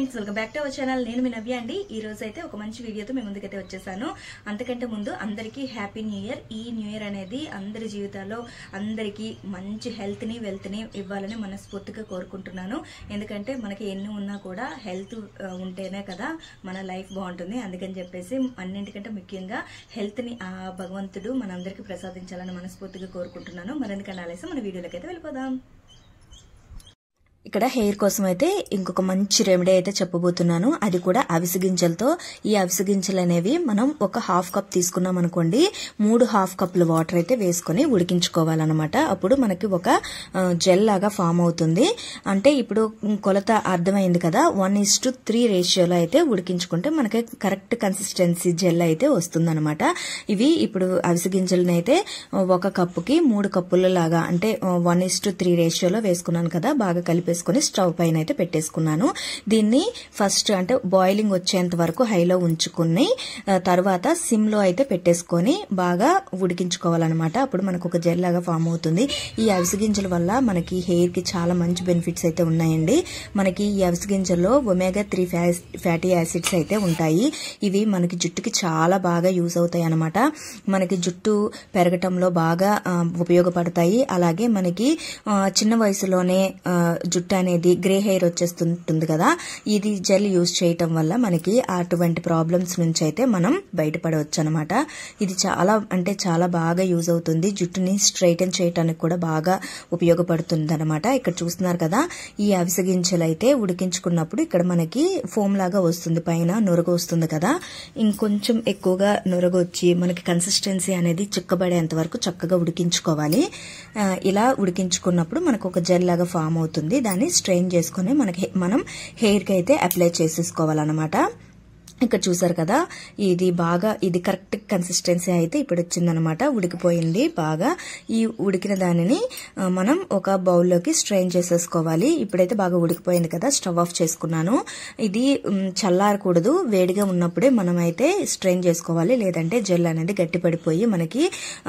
friends welcome back to our channel నేను మీ నవ్య అండి ఈ రోజు అయితే ఒక మంచి వీడియోతో మీ ముందుకైతే వచ్చేసాను అంతకంటే ముందు అందరికీ హ్యాపీ న్యూ ఇయర్ ఈ న్యూ ఇయర్ అనేది అందరి జీవితాల్లో అందరికీ మంచి హెల్త్ ని వెల్త్ ని ఇవ్వాలని మనస్ఫూర్తిగా కోరుకుంటున్నాను ఎందుకంటే మనకి ఎన్ని ఉన్నా కూడా హెల్త్ ఉంటేనే కదా మన లైఫ్ బాగుంటుంది అందుకని చెప్పేసి అన్నింటికంటే ముఖ్యంగా హెల్త్ ని ఆ భగవంతుడు మనందరికీ ప్రసాదించాలని మనస్ఫూర్తిగా కోరుకుంటున్నాను మరెందుకన్నా ఆలస్యం మన వీడియోలోకి అయితే వెళ్ళిపోదాం ఇక్కడ హెయిర్ కోసం అయితే ఇంకొక మంచి రెమెడీ అయితే చెప్పబోతున్నాను అది కూడా అవిసె గింజలతో ఈ అవిసె గింజలు అనేవి మనం ఒక హాఫ్ కప్ తీసుకున్నాం అనుకోండి మూడు హాఫ్ కప్ల వాటర్ అయితే వేసుకొని ఉడికించుకోవాలన్నమాట అప్పుడు మనకి ఒక జెల్ లాగా ఫామ్ అవుతుంది అంటే ఇప్పుడు కొలత అర్థమైంది కదా వన్ ఇస్ టు త్రీ రేషియోలో అయితే ఉడికించుకుంటే మనకి కరెక్ట్ కన్సిస్టెన్సీ జెల్ అయితే వస్తుందన్నమాట ఇవి ఇప్పుడు అవిసె గింజలను అయితే ఒక కప్పుకి మూడు కప్పుల లాగా అంటే వన్ ఇస్ టు త్రీ రేషియోలో వేసుకున్నాను కదా బాగా కలిపి కలిపేసుకుని స్టవ్ పైన అయితే పెట్టేసుకున్నాను దీన్ని ఫస్ట్ అంటే బాయిలింగ్ వచ్చేంత వరకు హైలో ఉంచుకుని తర్వాత సిమ్ లో అయితే పెట్టేసుకొని బాగా ఉడికించుకోవాలన్నమాట అప్పుడు మనకు ఒక జెల్ లాగా ఫామ్ అవుతుంది ఈ అవిసె గింజల వల్ల మనకి హెయిర్ కి చాలా మంచి బెనిఫిట్స్ అయితే ఉన్నాయండి మనకి ఈ అవిసె గింజల్లో ఒమేగా త్రీ ఫ్యాటీ యాసిడ్స్ అయితే ఉంటాయి ఇవి మనకి జుట్టుకి చాలా బాగా యూజ్ అవుతాయి అనమాట మనకి జుట్టు పెరగటంలో బాగా ఉపయోగపడతాయి అలాగే మనకి చిన్న వయసులోనే జుట్టు అనేది గ్రే హెయిర్ వచ్చేస్తుంటుంది కదా ఇది జెల్ యూజ్ చేయటం వల్ల మనకి అటువంటి ప్రాబ్లమ్స్ నుంచి అయితే మనం బయటపడవచ్చు అనమాట ఇది చాలా అంటే చాలా బాగా యూజ్ అవుతుంది జుట్టుని స్ట్రైటన్ చేయడానికి కూడా బాగా ఉపయోగపడుతుంది అనమాట ఇక్కడ చూస్తున్నారు కదా ఈ అవిసె గింజలు అయితే ఉడికించుకున్నప్పుడు ఇక్కడ మనకి ఫోమ్ లాగా వస్తుంది పైన నురగ వస్తుంది కదా ఇంకొంచెం ఎక్కువగా నురగ వచ్చి మనకి కన్సిస్టెన్సీ అనేది చిక్కబడేంత వరకు చక్కగా ఉడికించుకోవాలి ఇలా ఉడికించుకున్నప్పుడు మనకు ఒక జెల్ లాగా ఫామ్ అవుతుంది దాన్ని స్ట్రెయిన్ చేసుకుని మనకి మనం హెయిర్కి అయితే అప్లై చేసేసుకోవాలన్నమాట ఇక్కడ చూసారు కదా ఇది బాగా ఇది కరెక్ట్ కన్సిస్టెన్సీ అయితే ఇప్పుడు వచ్చిందనమాట ఉడికిపోయింది బాగా ఈ ఉడికిన దానిని మనం ఒక బౌల్లోకి స్ట్రెయిన్ చేసేసుకోవాలి ఇప్పుడైతే బాగా ఉడికిపోయింది కదా స్టవ్ ఆఫ్ చేసుకున్నాను ఇది చల్లారకూడదు వేడిగా ఉన్నప్పుడే మనం అయితే స్ట్రెయిన్ చేసుకోవాలి లేదంటే జెల్ అనేది గట్టిపడిపోయి మనకి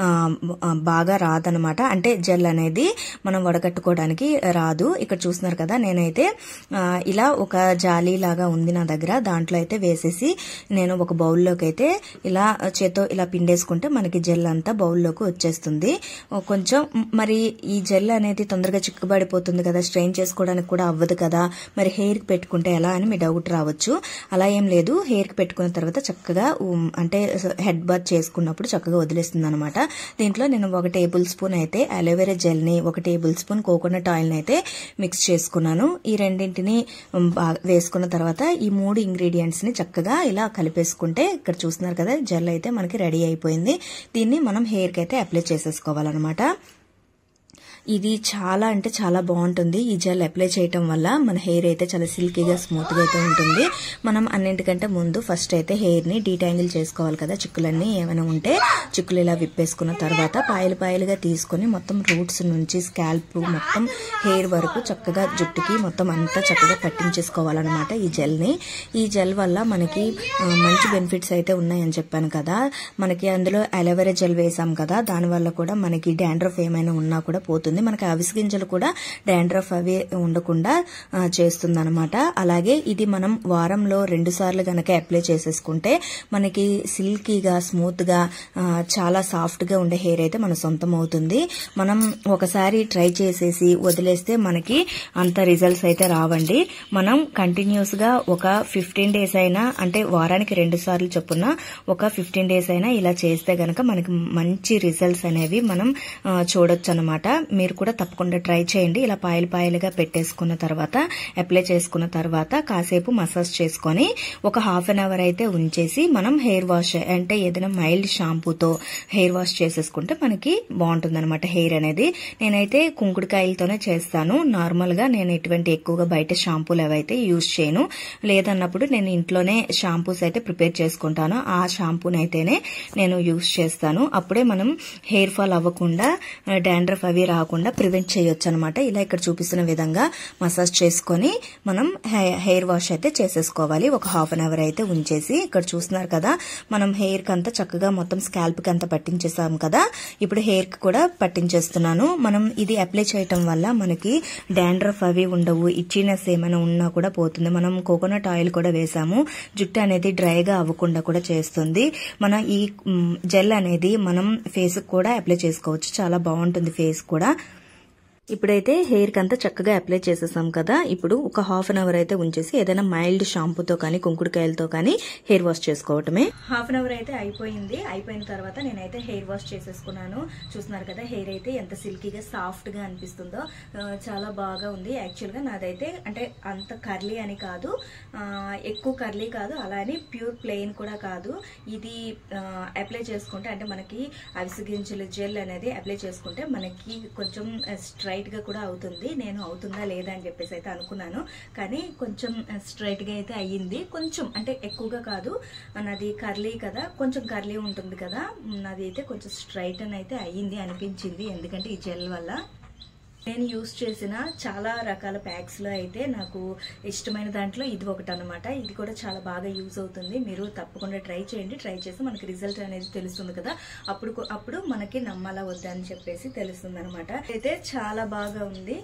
బాగా రాదనమాట అంటే జెల్ అనేది మనం వడగట్టుకోవడానికి రాదు ఇక్కడ చూస్తున్నారు కదా నేనైతే ఇలా ఒక జాలీ లాగా ఉంది నా దగ్గర దాంట్లో అయితే వేసేసి నేను ఒక బౌల్లోకి అయితే ఇలా చేతో ఇలా పిండేసుకుంటే మనకి జెల్ అంతా బౌల్లోకి వచ్చేస్తుంది కొంచెం మరి ఈ జెల్ అనేది తొందరగా చిక్కుబడిపోతుంది కదా స్ట్రెయిన్ చేసుకోవడానికి కూడా అవ్వదు కదా మరి హెయిర్కి పెట్టుకుంటే ఎలా అని మీ డౌట్ రావచ్చు అలా ఏం లేదు హెయిర్కి పెట్టుకున్న తర్వాత చక్కగా అంటే హెడ్ బాత్ చేసుకున్నప్పుడు చక్కగా వదిలేస్తుంది అనమాట దీంట్లో నేను ఒక టేబుల్ స్పూన్ అయితే అలోవెరా జెల్ని ఒక టేబుల్ స్పూన్ కోకోనట్ ఆయిల్ని అయితే మిక్స్ చేసుకున్నాను ఈ రెండింటిని వేసుకున్న తర్వాత ఈ మూడు ఇంగ్రీడియంట్స్ని చక్కగా ఇలా కలిపేసుకుంటే ఇక్కడ చూస్తున్నారు కదా జెల్ అయితే మనకి రెడీ అయిపోయింది దీన్ని మనం హెయిర్కి అయితే అప్లై చేసేసుకోవాలన్నమాట ఇది చాలా అంటే చాలా బాగుంటుంది ఈ జెల్ అప్లై చేయటం వల్ల మన హెయిర్ అయితే చాలా సిల్కీగా స్మూత్గా అయితే ఉంటుంది మనం అన్నింటికంటే ముందు ఫస్ట్ అయితే హెయిర్ని డీటాంగిల్ చేసుకోవాలి కదా చిక్కులన్నీ ఏమైనా ఉంటే చిక్కులు ఇలా విప్పేసుకున్న తర్వాత పాయలు పాయలుగా తీసుకొని మొత్తం రూట్స్ నుంచి స్కాల్ప్ మొత్తం హెయిర్ వరకు చక్కగా జుట్టుకి మొత్తం అంతా చక్కగా పట్టించేసుకోవాలన్నమాట ఈ జెల్ని ఈ జెల్ వల్ల మనకి మంచి బెనిఫిట్స్ అయితే ఉన్నాయని చెప్పాను కదా మనకి అందులో అలోవెరా జెల్ వేసాం కదా దానివల్ల కూడా మనకి డాండ్రఫ్ ఏమైనా ఉన్నా కూడా పోతుంది మనకి అవిసి గింజలు కూడా డాండ్రఫ్ అవి ఉండకుండా చేస్తుంది అనమాట అలాగే ఇది మనం వారంలో రెండు సార్లు గనక అప్లై చేసేసుకుంటే మనకి సిల్కీగా స్మూత్ గా చాలా సాఫ్ట్ గా ఉండే హెయిర్ అయితే మన సొంతం అవుతుంది మనం ఒకసారి ట్రై చేసేసి వదిలేస్తే మనకి అంత రిజల్ట్స్ అయితే రావండి మనం కంటిన్యూస్ గా ఒక ఫిఫ్టీన్ డేస్ అయినా అంటే వారానికి రెండు సార్లు చొప్పున ఒక ఫిఫ్టీన్ డేస్ అయినా ఇలా చేస్తే గనక మనకి మంచి రిజల్ట్స్ అనేవి మనం చూడొచ్చు అనమాట మీరు కూడా తప్పకుండా ట్రై చేయండి ఇలా పాయలు పాయలుగా పెట్టేసుకున్న తర్వాత అప్లై చేసుకున్న తర్వాత కాసేపు మసాజ్ చేసుకొని ఒక హాఫ్ అన్ అవర్ అయితే ఉంచేసి మనం హెయిర్ వాష్ అంటే ఏదైనా మైల్డ్ షాంపూతో హెయిర్ వాష్ చేసేసుకుంటే మనకి బాగుంటుంది అనమాట హెయిర్ అనేది నేనైతే కుంకుడుకాయలతోనే చేస్తాను నార్మల్ గా నేను ఎటువంటి ఎక్కువగా బయట షాంపూలు అవైతే యూజ్ చేయను లేదన్నప్పుడు నేను ఇంట్లోనే షాంపూస్ అయితే ప్రిపేర్ చేసుకుంటాను ఆ షాంపూని అయితేనే నేను యూజ్ చేస్తాను అప్పుడే మనం హెయిర్ ఫాల్ అవ్వకుండా డాండ్రఫ్ అవి రాకుండా అవ్వకుండా ప్రివెంట్ చేయొచ్చు అనమాట ఇలా ఇక్కడ చూపిస్తున్న విధంగా మసాజ్ చేసుకొని మనం హెయిర్ వాష్ అయితే చేసేసుకోవాలి ఒక హాఫ్ అన్ అవర్ అయితే ఉంచేసి ఇక్కడ చూస్తున్నారు కదా మనం హెయిర్ కి అంతా చక్కగా మొత్తం స్కాల్ప్ కి అంతా పట్టించేసాం కదా ఇప్పుడు హెయిర్ కి కూడా పట్టించేస్తున్నాను మనం ఇది అప్లై చేయటం వల్ల మనకి డాండ్రఫ్ అవి ఉండవు ఇచ్చినెస్ ఏమైనా ఉన్నా కూడా పోతుంది మనం కోకోనట్ ఆయిల్ కూడా వేసాము జుట్టు అనేది డ్రైగా అవ్వకుండా కూడా చేస్తుంది మన ఈ మ్, జెల్ అనేది మనం ఫేస్ కూడా అప్లై చేసుకోవచ్చు చాలా బాగుంటుంది ఫేస్ కూడా ఇప్పుడైతే హెయిర్ కి అంతా చక్కగా అప్లై చేసేసాం కదా ఇప్పుడు ఒక హాఫ్ అన్ అవర్ అయితే ఉంచేసి ఏదైనా మైల్డ్ షాంపూతో కానీ కుంకుడుకాయలతో కానీ హెయిర్ వాష్ చేసుకోవటమే హాఫ్ అన్ అవర్ అయితే అయిపోయింది అయిపోయిన తర్వాత నేనైతే హెయిర్ వాష్ చేసేసుకున్నాను చూస్తున్నారు కదా హెయిర్ అయితే ఎంత సిల్కీగా సాఫ్ట్ గా అనిపిస్తుందో ఆ, చాలా బాగా ఉంది యాక్చువల్ గా నాదైతే అంటే అంత కర్లీ అని కాదు ఆ, ఎక్కువ కర్లీ కాదు అలా అని ప్యూర్ ప్లెయిన్ కూడా కాదు ఇది అప్లై చేసుకుంటే అంటే మనకి అవిసె గింజల జెల్ అనేది అప్లై చేసుకుంటే మనకి కొంచెం స్ట్రైట్ గా కూడా అవుతుంది నేను అవుతుందా లేదా అని చెప్పేసి అయితే అనుకున్నాను కానీ కొంచెం స్ట్రైట్ గా అయితే అయ్యింది కొంచెం అంటే ఎక్కువగా కాదు నాది కర్లీ కదా కొంచెం కర్లీ ఉంటుంది కదా నాది అయితే కొంచెం స్ట్రైట్ అని అయితే అయ్యింది అనిపించింది ఎందుకంటే ఈ జెల్ వల్ల నేను యూస్ చేసిన చాలా రకాల ప్యాక్స్ లో అయితే నాకు ఇష్టమైన దాంట్లో ఇది ఒకటి అనమాట ఇది కూడా చాలా బాగా యూజ్ అవుతుంది మీరు తప్పకుండా ట్రై చేయండి ట్రై చేసి మనకి రిజల్ట్ అనేది తెలుస్తుంది కదా అప్పుడు అప్పుడు మనకి నమ్మాలా వద్దా అని చెప్పేసి తెలుస్తుంది అనమాట అయితే చాలా బాగా ఉంది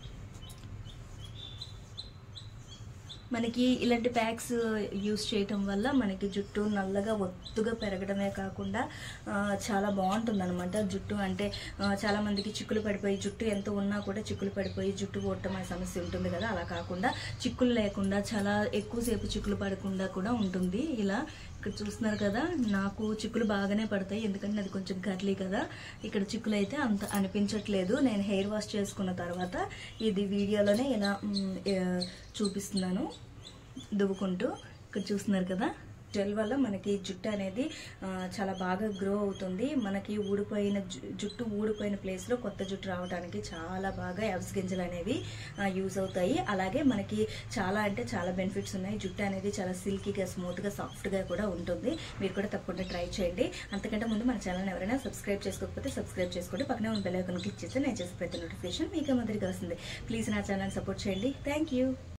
మనకి ఇలాంటి ప్యాక్స్ యూస్ చేయటం వల్ల మనకి జుట్టు నల్లగా ఒత్తుగా పెరగడమే కాకుండా ఆ, చాలా బాగుంటుంది అనమాట జుట్టు అంటే ఆ, చాలా మందికి చిక్కులు పడిపోయి జుట్టు ఎంత ఉన్నా కూడా చిక్కులు పడిపోయి జుట్టు పోవటం అనే సమస్య ఉంటుంది కదా అలా కాకుండా చిక్కులు లేకుండా చాలా ఎక్కువసేపు చిక్కులు పడకుండా కూడా ఉంటుంది ఇలా ఇక్కడ చూస్తున్నారు కదా నాకు చిక్కులు బాగానే పడతాయి ఎందుకంటే అది కొంచెం కర్లీ కదా ఇక్కడ చిక్కులు అయితే అంత అనిపించట్లేదు నేను హెయిర్ వాష్ చేసుకున్న తర్వాత ఇది వీడియోలోనే ఇలా మ్, ఆ, చూపిస్తున్నాను దువ్వుకుంటూ ఇక్కడ చూస్తున్నారు కదా జెల్ వల్ల మనకి జుట్టు అనేది ఆ, చాలా బాగా గ్రో అవుతుంది మనకి ఊడిపోయిన జు- జుట్టు ఊడిపోయిన ప్లేస్ లో కొత్త జుట్టు రావడానికి చాలా బాగా ఎవ్స్ గింజలు అనేవి యూజ్ అవుతాయి అలాగే మనకి చాలా అంటే చాలా బెనిఫిట్స్ ఉన్నాయి జుట్టు అనేది చాలా సిల్కీగా స్మూత్ గా సాఫ్ట్ గా కూడా ఉంటుంది మీరు కూడా తప్పకుండా ట్రై చేయండి అంతకంటే ముందు మన ఛానల్ ఎవరైనా సబ్స్క్రైబ్ చేసుకోకపోతే సబ్స్క్రైబ్ చేసుకోండి పక్కనే ఉన్న బెల్ ఐకాన్ క్లిక్ చేస్తే నేను చేసే ప్రతి నోటిఫికేషన్ మీకే మొదటిగా వస్తుంది ప్లీజ్ నా ఛానల్ సపోర్ట్ చేయండి థ్యాంక్ యూ